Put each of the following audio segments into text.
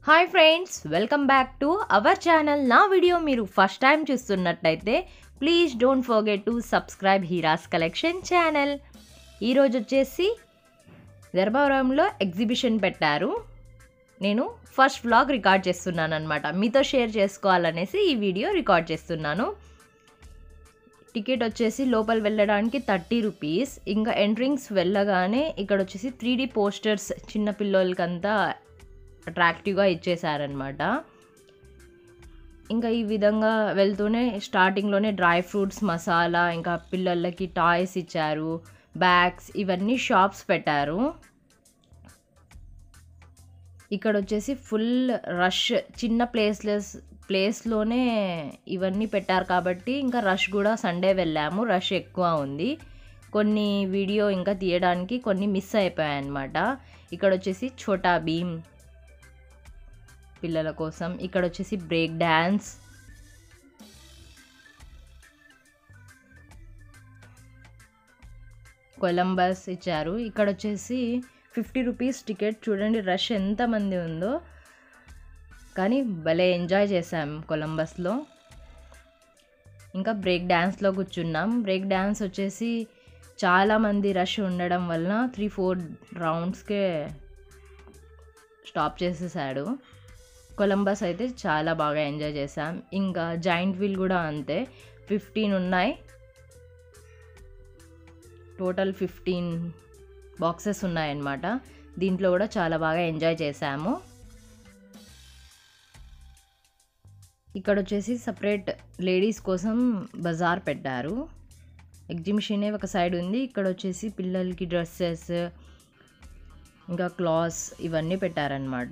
hi friends welcome back to our channel నా video మీరు first time చూస్తున్నట్టయితే please don't forget to subscribe Heeras collection channel ఈరోజు వచ్చేసి ధర్మవరంలో ఎగ్జిబిషన్ పెట్టారు నేను ఫస్ట్ వ్లాగ్ రికార్డ్ చేస్తున్నాను అనమాట మీతో షేర్ చేసుకోవాలనేసి ఈ వీడియో రికార్డ్ చేస్తున్నాను టికెట్ వచ్చేసి లోపల వెళ్ళడానికి థర్టీ రూపీస్ ఇంకా ఎంట్రింగ్స్ వెళ్ళగానే ఇక్కడ వచ్చేసి త్రీ డీ పోస్టర్స్ చిన్న పిల్లలకంతా అట్రాక్టివ్గా ఇచ్చేసారనమాట ఇంకా ఈ విధంగా వెళ్తూనే స్టార్టింగ్లోనే డ్రై ఫ్రూట్స్ మసాలా ఇంకా పిల్లలకి టాయ్స్ ఇచ్చారు బ్యాగ్స్ ఇవన్నీ షాప్స్ పెట్టారు ఇక్కడ వచ్చేసి ఫుల్ రష్ చిన్న ప్లేస్లెస్ ప్లేస్లోనే ఇవన్నీ పెట్టారు కాబట్టి ఇంకా రష్ కూడా సండే వెళ్ళాము రష్ ఎక్కువ ఉంది కొన్ని వీడియో ఇంకా తీయడానికి కొన్ని మిస్ అయిపోయాయి అన్నమాట ఇక్కడ వచ్చేసి ఛోటా భీమ్ పిల్లల కోసం ఇక్కడ వచ్చేసి బ్రేక్ డ్యాన్స్ కొలంబస్ ఇచ్చారు ఇక్కడ వచ్చేసి ఫిఫ్టీ రూపీస్ టికెట్ చూడండి రష్ ఎంతమంది ఉందో కానీ భలే ఎంజాయ్ చేసాం కొలంబస్లో ఇంకా బ్రేక్ డ్యాన్స్లో కూర్చున్నాం బ్రేక్ డ్యాన్స్ వచ్చేసి చాలామంది రష్ ఉండడం వలన త్రీ ఫోర్ రౌండ్స్కే స్టాప్ చేసేసాడు కొలంబస్ అయితే చాలా బాగా ఎంజాయ్ చేసాం ఇంకా జాయింట్ వీల్ కూడా అంతే ఫిఫ్టీన్ ఉన్నాయి టోటల్ ఫిఫ్టీన్ బాక్సెస్ ఉన్నాయన్నమాట దీంట్లో కూడా చాలా బాగా ఎంజాయ్ చేసాము ఇక్కడ వచ్చేసి సపరేట్ లేడీస్ కోసం బజార్ పెట్టారు ఎగ్జిబిషనే ఒక సైడ్ ఉంది ఇక్కడ వచ్చేసి పిల్లలకి డ్రెస్సెస్ ఇంకా క్లాత్స్ ఇవన్నీ పెట్టారనమాట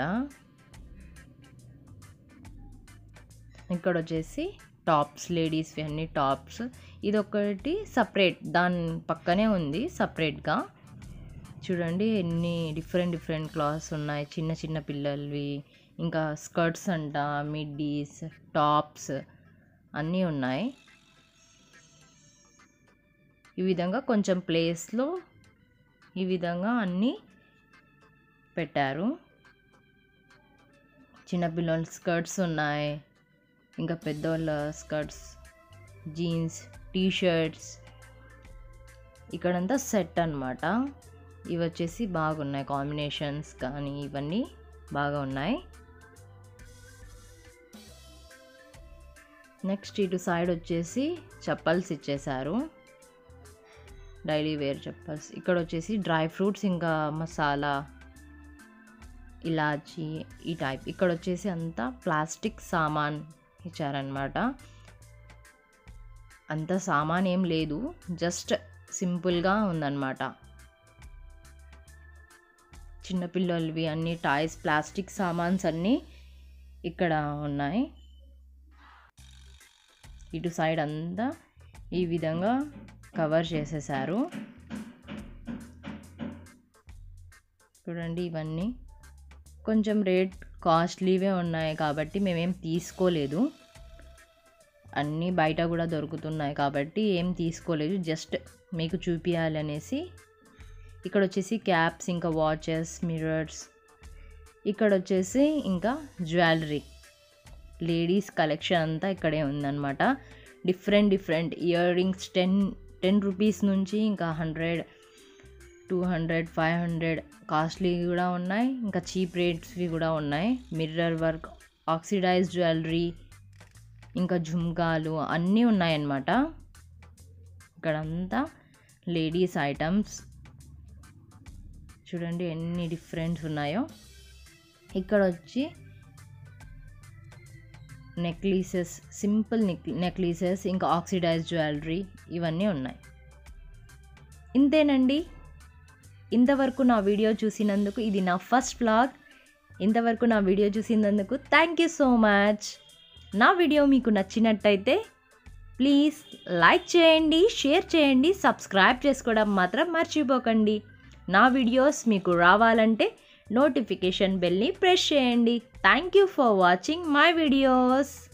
ఇక్కడ వచ్చేసి టాప్స్ లేడీస్ అన్ని టాప్స్ ఇది ఒకటి సపరేట్ దాని పక్కనే ఉంది సపరేట్గా చూడండి ఎన్ని డిఫరెంట్ డిఫరెంట్ క్లాత్స్ ఉన్నాయి చిన్న చిన్న పిల్లలవి ఇంకా స్కర్ట్స్ అంట మిడ్డీస్ టాప్స్ అన్నీ ఉన్నాయి ఈ విధంగా కొంచెం ప్లేస్లో ఈ విధంగా అన్నీ పెట్టారు చిన్నపిల్లల స్కర్ట్స్ ఉన్నాయి ఇంకా పెద్దవాళ్ళ స్కర్ట్స్ జీన్స్ టీ షర్ట్స్ ఇక్కడంతా సెట్ అనమాట ఇవి వచ్చేసి బాగున్నాయి కాంబినేషన్స్ కానీ ఇవన్నీ బాగా ఉన్నాయి నెక్స్ట్ ఇటు సైడ్ వచ్చేసి చెప్పల్స్ ఇచ్చేశారు డైలీ వేర్ చెప్పల్స్ ఇక్కడ వచ్చేసి డ్రై ఫ్రూట్స్ ఇంకా మసాలా ఇలాచి ఈ టైప్ ఇక్కడ వచ్చేసి అంతా ప్లాస్టిక్ సామాన్ ఇచ్చారనమాట అంత సామాన్ ఏం లేదు జస్ట్ సింపుల్గా ఉందన్నమాట చిన్నపిల్లలవి అన్ని టాయ్స్ ప్లాస్టిక్ సామాన్స్ అన్నీ ఇక్కడ ఉన్నాయి ఇటు సైడ్ అంతా ఈ విధంగా కవర్ చేసేసారు చూడండి ఇవన్నీ కొంచెం రేట్ కాస్ట్లీవే ఉన్నాయి కాబట్టి మేమేం తీసుకోలేదు అన్నీ బయట కూడా దొరుకుతున్నాయి కాబట్టి ఏం తీసుకోలేదు జస్ట్ మీకు చూపించాలనేసి ఇక్కడ వచ్చేసి క్యాప్స్ ఇంకా వాచెస్ మిర్రర్స్ ఇక్కడ వచ్చేసి ఇంకా జ్యువెలరీ లేడీస్ కలెక్షన్ అంతా ఇక్కడే ఉందన్నమాట different different earrings ten ten rupees నుంచి ఇంకా hundred two hundred five hundred costly కూడా ఉన్నాయి ఇంకా చీప్ రేట్స్వి కూడా ఉన్నాయి మిర్రర్ వర్క్ ఆక్సిడైజ్ జ్యువెలరీ ఇంకా జుమ్కాలు అన్నీ ఉన్నాయన్నమాట ఇక్కడంతా లేడీస్ ఐటమ్స్ చూడండి ఎన్ని డిఫరెంట్స్ ఉన్నాయో ఇక్కడ వచ్చి నెక్లీసెస్ సింపుల్ నెక్ నెక్లీసెస్ ఇంకా ఆక్సిడైజ్ జ్యువెలరీ ఇవన్నీ ఉన్నాయి ఇంతేనండి ఇంతవరకు నా వీడియో చూసినందుకు ఇది నా ఫస్ట్ వ్లాగ్ ఇంతవరకు నా వీడియో చూసినందుకు థ్యాంక్ యూ సో మచ్ నా వీడియో మీకు నచ్చినట్టయితే ప్లీజ్ లైక్ చేయండి షేర్ చేయండి సబ్స్క్రైబ్ చేసుకోవడం మాత్రం మర్చిపోకండి నా వీడియోస్ మీకు రావాలంటే నోటిఫికేషన్ బెల్ని ప్రెస్ చేయండి thank you for watching my videos